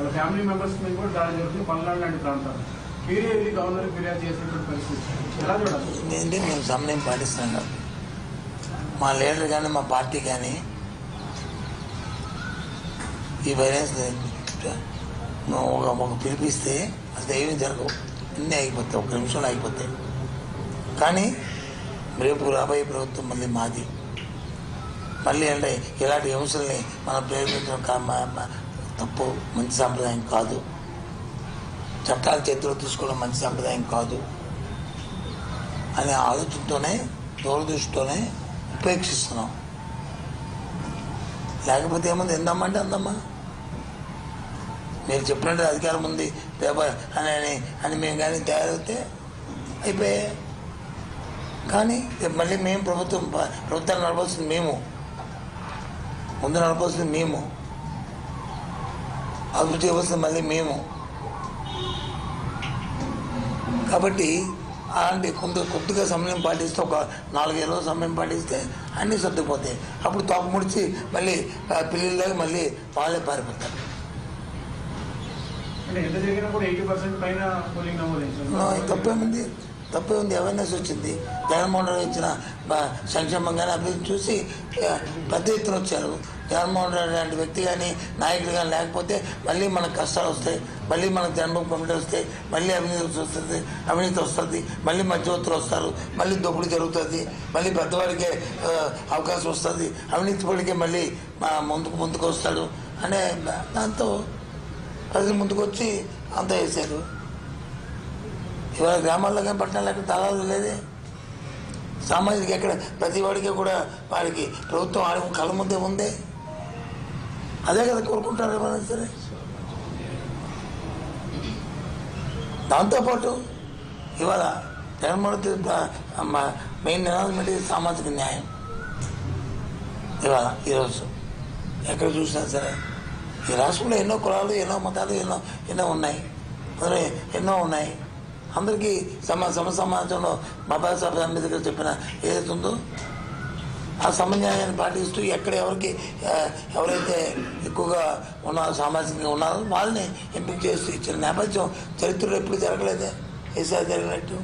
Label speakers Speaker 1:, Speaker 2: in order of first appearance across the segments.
Speaker 1: వాళ్ళ family members మీద కూడా దాడి జరుగుతుంది పల్నాడు లాంటి ప్రాంతాలు మీరే వెళ్ళి గవర్నర్ ఫిర్యాదు చేసేటువంటి పరిస్థితి ఎలా చూడాలి
Speaker 2: ఏంటి మేము సమన్వయం పాటిస్తున్నాం కాదు మా లీడర్ కానీ మా పార్టీ కానీ ఈ వైరస్ ఒక ఒక పిలిపిస్తే అది ఏమీ జరగవు అన్నీ అయిపోతాయి ఒక నిమిషంలో అయిపోతాయి కానీ రేపు రాబోయే ప్రభుత్వం మళ్ళీ మాది మళ్ళీ అంటే ఇలాంటి హింసల్ని మనం ప్రేరేపించడం కా- మా- మా- తప్పు మంచి సాంప్రదాయం కాదు చట్టాల చేతిలో తీసుకోవడం మంచి సాంప్రదాయం కాదు అనే ఆలోచనతోనే దూరదృష్టితోనే ఉపేక్షిస్తున్నాం లేకపోతే ఏముంది ఎందమ్మంటే అందమ్మా మీరు చెప్పినట్టు అధికారం ఉంది పేపర్ అని అని అని మేము కానీ తయారైతే అయిపోయాయి కానీ మళ్ళీ మేము ప్రభుత్వం ప్రభుత్వాన్ని నడపాల్సింది మేము ముందు నడపాల్సింది మేము అభివృద్ధి చేయవలసింది మళ్ళీ మేము కాబట్టి అలాంటి కొంత కొద్దిగా సమయం పాటిస్తే ఒక నాలుగైదు రోజులు సమయం పాటిస్తే అన్నీ సర్దుకుపోతాయి అప్పుడు తోక ముడిచి మళ్ళీ ఆ పిల్లలకి మళ్ళీ వాళ్ళే పారిపోతారు
Speaker 1: అంటే ఎంత జరిగినా కూడా ఎయిటీ పర్సెంట్ పైన పోలింగ్ నమోదు
Speaker 2: ఆ, తప్పేముంది తప్పేముంది అవేర్నెస్ వచ్చింది జగన్మోహన్ రెడ్డి ఇచ్చిన బ- సంక్షేమం కానీ అభివృద్ధి చూసి ఆ, పెద్ద ఎత్తున వచ్చారు జగన్మోహన్ రెడ్డి లాంటి వ్యక్తి కానీ నాయకుడు కానీ లేకపోతే మళ్ళీ మనకు కష్టాలు వస్తాయి మళ్ళీ మనకు జన్మభూమి కమిటీ వస్తాయి మళ్ళీ అవినీతి వస్తుంది అవినీతి వస్తుంది మళ్ళీ మధ్యవర్తులు వస్తారు మళ్ళీ దోపిడీ జరుగుతుంది మళ్ళీ పెద్దవాడికే ఆ, అవకాశం వస్తుంది అవినీతి పడికే మళ్ళీ మా ముందుకు ముందుకు వస్తాడు అనే దాంతో ప్రజలు ముందుకు వచ్చి అంత వేశారు ఇవాళ గ్రామాల్లో కానీ పట్టణాల్లో ఎక్కడ తలాలు లేదే సామాజిక ఎక్కడ ప్రతి వాడికి కూడా వాడికి ప్రభుత్వం ఆడ కళ్ళ ముందే ఉందే అదే కదా కోరుకుంటారు ఏమైనా సరే దాంతోపాటు ఇవాళ జగన్మోహన్ రెడ్డి ప్ర- మ- మెయిన్ నినాదం ఏంటి సామాజిక న్యాయం ఇవాళ ఈరోజు ఎక్కడ చూసినా సరే ఈ రాష్ట్రంలో ఎన్నో కులాలు ఎన్నో మతాలు ఎన్నో ఎన్నో ఉన్నాయి అందులో ఎన్నో ఉన్నాయి అందరికీ సమ సమ సమాజంలో బాబాసాహెబ్ అంబేద్కర్ చెప్పిన ఏదైతే ఉందో ఆ సమన్యాయాన్ని పాటిస్తూ ఎక్కడ ఎవరికి ఆ, ఎవరైతే ఎక్కువగా ఉన్నారో సామాజికంగా ఉన్నారో వాళ్ళని ఎంపిక చేస్తూ ఇచ్చిన నేపథ్యం చరిత్రలో ఎప్పుడు జరగలేదే ఈసారి జరిగినట్టు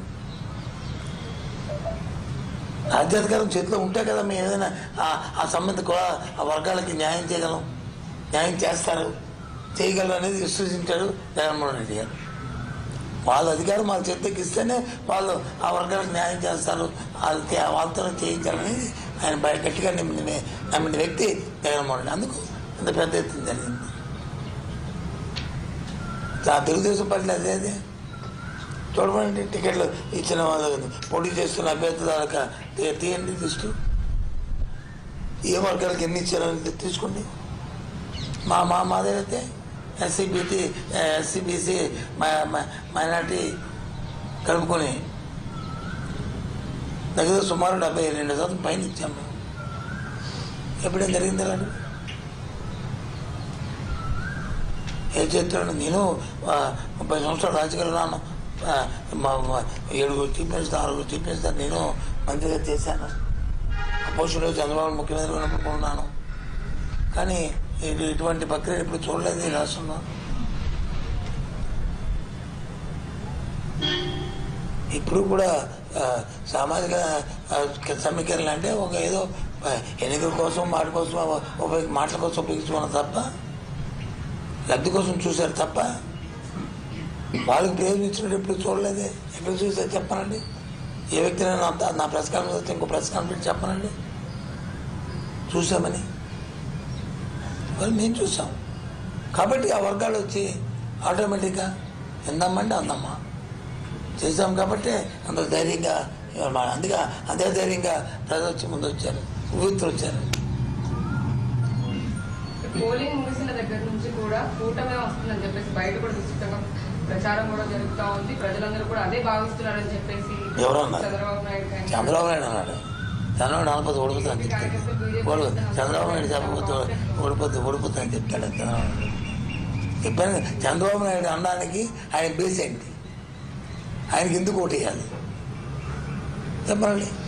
Speaker 2: రాజ్యాధికారం చేతిలో ఉంటే కదా మేము ఏదైనా ఆ- ఆ సంబంధిత కుల ఆ వర్గాలకి న్యాయం చేయగలం న్యాయం చేస్తారు చేయగలరు అనేది విశ్వసించాడు జగన్మోహన్ రెడ్డి గారు వాళ్ళ అధికారం వాళ్ళ చేతికి ఇస్తేనే వాళ్ళు ఆ వర్గాలకు న్యాయం చేస్తారు వాళ్ళకి వాళ్ళతో చేయించాలనేది ఆయన బయట గట్టిగా నమ్మిన నమ్మిన వ్యక్తి జగన్మోహన్ రెడ్డి అందుకు ఇంత పెద్ద ఎత్తున జరిగింది ఆ తెలుగుదేశం పార్టీ అదే అదే చూడమండి టికెట్లు ఇచ్చిన వాళ్ళు పోటీ చేస్తున్న అభ్యర్థుల తీయండి లిస్టు ఏ వర్గాలకు ఎన్ని ఇచ్చారని తీసుకోండి మా మా మాదైతే SC BT SC BC minority కలుపుకొని దగ్గర సుమారు డెబ్బై రెండు శాతం పైన ఇచ్చాము మేము ఎప్పుడేం జరిగింది అలాంటి ఏ చేస్తున్నాను నేను ఆ, ముప్పై సంవత్సరాలు రాజకీయాలు ఉన్నాను ఆ, మా మా ఏడుగురు చీఫ్ మినిస్టర్ ఆరుగురు చీఫ్ మినిస్టర్ నేను మంత్రిగా చేశాను అపోజిషన్లో చంద్రబాబు ముఖ్యమంత్రిగా ఉన్నప్పుడు ఉన్నాను కానీ ఇది ఇటువంటి ప్రక్రియ ఎప్పుడు చూడలేదు ఈ రాష్ట్రంలో ఇప్పుడు కూడా ఆ, సామాజిక ఆ, సమీకరణ అంటే ఒక ఏదో ఆ, ఎన్నికల కోసం వాటి కోసం ఉపయోగ మాటల కోసం ఉపయోగించుకున్న తప్ప లబ్ధి కోసం చూశారు తప్ప వాళ్ళకి ప్రయోజనించినట్టు ఎప్పుడు చూడలేదే ఎక్కడ చూసారు చెప్పనండి ఏ వ్యక్తిని నా నా ప్రెస్ కాన్ఫరెన్స్ వస్తే ఇంకో ప్రెస్ కాన్ఫరెన్స్ చెప్పనండి చూసామని మరి మేము చూసాం కాబట్టి ఆ వర్గాలు వచ్చి ఆటోమేటిక్గా ఎందమ్మంటే అందమ్మా చేసాం కాబట్టి అంత ధైర్యంగా ఇవాళ మా- అందుకే అదే ధైర్యంగా ప్రజలు వచ్చి ముందు వచ్చారు ఉవ్వెత్తులు వచ్చారు
Speaker 3: పోలింగ్ ముగిసిన దగ్గర నుంచి కూడా కూటమే వస్తుందని చెప్పేసి బయట కూడా విస్తృతంగా ప్రచారం కూడా జరుగుతా ఉంది ప్రజలందరూ కూడా అదే భావిస్తున్నారని చెప్పేసి
Speaker 2: ఎవరన్నారు?
Speaker 3: చంద్రబాబు నాయుడు కానీ
Speaker 2: చంద్రబాబు నాయుడు అన్నాడు చంద్రబాబు నాయుడు అనకపోతే ఓడిపోతా అని చెప్తాడు ఓడి చంద్రబాబు నాయుడు చెప్పకపోతే ఓడిపోతే ఓడిపోతా అని చెప్తాడు చంద్రబాబు నాయుడు చెప్పాను కదా, చంద్రబాబు నాయుడు అనడానికి ఆయన బేస్ ఏంటి ఆయనకి ఎందుకు ఓటు వేయాలి చెప్పండి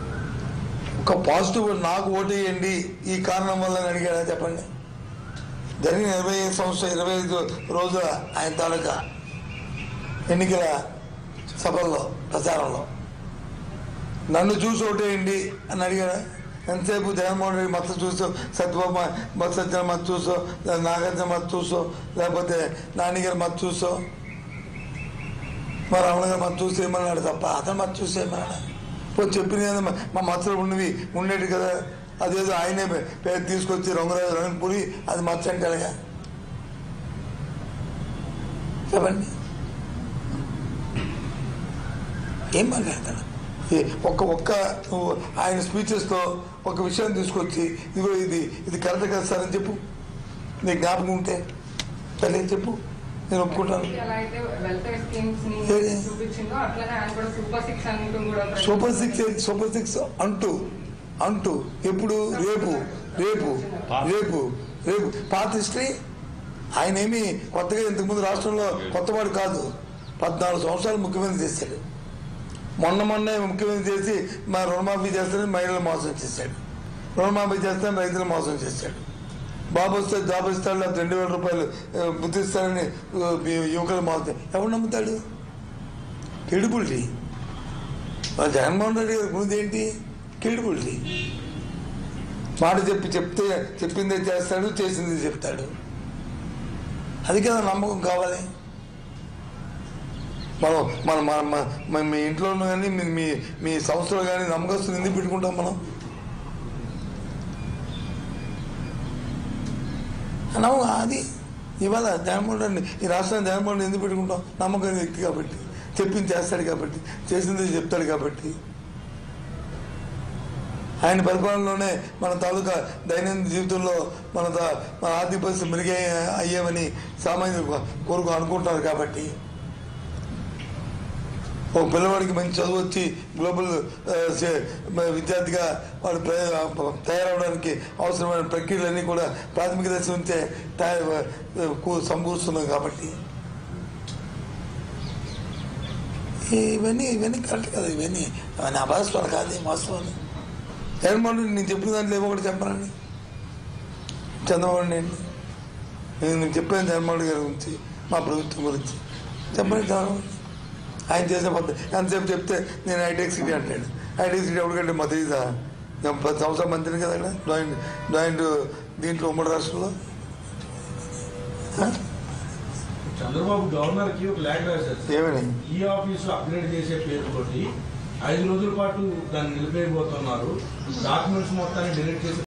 Speaker 4: ఒక పాజిటివ్ నాకు ఓటేయండి ఈ కారణం వల్ల అని అడిగాడా చెప్పండి
Speaker 2: జరిగిన ఇరవై ఐదు సంవత్సరం ఇరవై ఐదు రోజుల ఆయన తాలూకా ఎన్నికల సభల్లో ప్రచారంలో నన్ను చూసి ఓటేయండి అని అడిగాడు ఎంతసేపు జగన్మోహన్ రెడ్డి మత చూసో సత్యబాబు మత సత్యన మత చూసో లేదా నాగార్జున మత చూసో లేకపోతే నాన్నగారి మత చూసో మా రమణ గారు మత చూసి ఏమన్నాడు తప్ప అతను మత చూసి ఏమన్నాడు పోయి చెప్పిన మా మతలు ఉన్నవి ఉండేది కదా అదేదో ఆయనే పే- పేరు తీసుకొచ్చి రంగురాజు రంగపురి అది మచ్చ అంటే ఎలాగా చెప్పండి ఏం మాట్లాడతాడు ఏ- ఒక్క ఒక్క నువ్వు ఆయన స్పీచెస్తో ఒక విషయం తీసుకొచ్చి ఇదిగో ఇది ఇది కరెక్ట్ కదా సార్ అని చెప్పు నీకు జ్ఞాపకం ఉంటే సరే చెప్పు నేను ఒప్పుకుంటాను
Speaker 3: ఎలా అయితే వెల్ఫేర్ స్కీమ్స్ ని
Speaker 2: ఏది?
Speaker 3: చూపించిందో అట్లనే ఆయన కూడా సూపర్ సిక్స్ అంటూ కూడా
Speaker 2: సూపర్ సిక్స్ సూపర్ సిక్స్ అంటూ అంటూ ఎప్పుడు రేపు రేపు రేపు రేపు పాత హిస్టరీ ఆయన ఏమి కొత్తగా ఇంతకుముందు రాష్ట్రంలో కొత్తవాడు కాదు పద్నాలుగు సంవత్సరాలు ముఖ్యమంత్రి చేశాడు మొన్న మొన్న ముఖ్యమంత్రి చేసి మా రుణమాఫీ చేస్తానని మహిళలు మోసం చేశాడు రుణమాఫీ చేస్తానని రైతులు మోసం చేశాడు బాబు వస్తే జాబ్ ఇస్తాడు లేకపోతే రెండు వేల రూపాయలు ఆ, బుద్ధి ఇస్తాడని ఆ, యువకులు మోసం ఎవరు నమ్ముతాడు క్రెడిబిలిటీ మరి జగన్మోహన్ రెడ్డి గారి గురించి ఏంటి క్రెడిబిలిటీ మాట చెప్పి చెప్తే చెప్పిందే చేస్తాడు చేసింది చెప్తాడు అది కదా నమ్మకం కావాలి మనం మన మన మన- మన మీ ఇంట్లోనూ కానీ మీ మీ మీ సంస్థలో కానీ నమ్మకస్తులు ఎందుకు పెట్టుకుంటాం మనం నమ్మ అది ఇవాళ జగన్మోహన్ రెడ్డి ఈ రాష్ట్రాన్ని జగన్మోహన్ రెడ్డి ఎందుకు పెట్టుకుంటాం నమ్మకం వ్యక్తి కాబట్టి చెప్పింది చేస్తాడు కాబట్టి చేసింది చెప్తాడు కాబట్టి ఆయన పరిపాలనలోనే మన తాలూకా దైనందిన జీవితంలో మన తా- మన ఆర్థిక పరిస్థితి మెరుగే అయ్యామని సామాన్యులు కోరుకు అనుకుంటున్నారు కాబట్టి ఒక పిల్లవాడికి మంచి చదువు వచ్చి గ్లోబల్ ఆ, సే- మ- విద్యార్థిగా వాడు ప్ర- తయారవడానికి అవసరమైన ప్రక్రియలన్నీ కూడా ప్రాథమిక దశ నుంచే తయారు కూ- సమకూరుస్తున్నాం కాబట్టి ఇవన్నీ ఇవన్నీ కరెక్ట్ కదా ఇవన్నీ అవన్నీ అభాస్వాలు కాదు వాస్తవాలు జగన్మోహన్ రెడ్డి నేను చెప్పిన దాంట్లో ఏమో ఒకటి చెప్పనండి చంద్రబాబు నాయుడు నేను నేను చెప్పాను జగన్మోహన్ రెడ్డి గారి గురించి మా ప్రభుత్వం గురించి చెప్పండి చంద్రబాబు ఆయన చేసిన పద్ధతి ఎంతసేపు చెప్తే నేను హైటెక్ సిటీ అంటాడు హైటెక్ సిటీ ఎవరికంటే మా తెలీదా నేను పది సంవత్సరాలు మంత్రిని కదా అక్కడ జాయింట్ జాయింట్ దీంట్లో ఉమ్మడి రాష్ట్రంలో ఆ?
Speaker 4: చంద్రబాబు గవర్నర్ కి ఒక లేఖ రాశారు సార్.
Speaker 2: ఏమని
Speaker 4: ఈ ఆఫీసు అప్గ్రేడ్ చేసే పేరుతోటి ఐదు రోజుల పాటు దాన్ని నిలిపేయబోతున్నారు డాక్యుమెంట్స్ మొత్తాన్ని డిలీట్ చేసి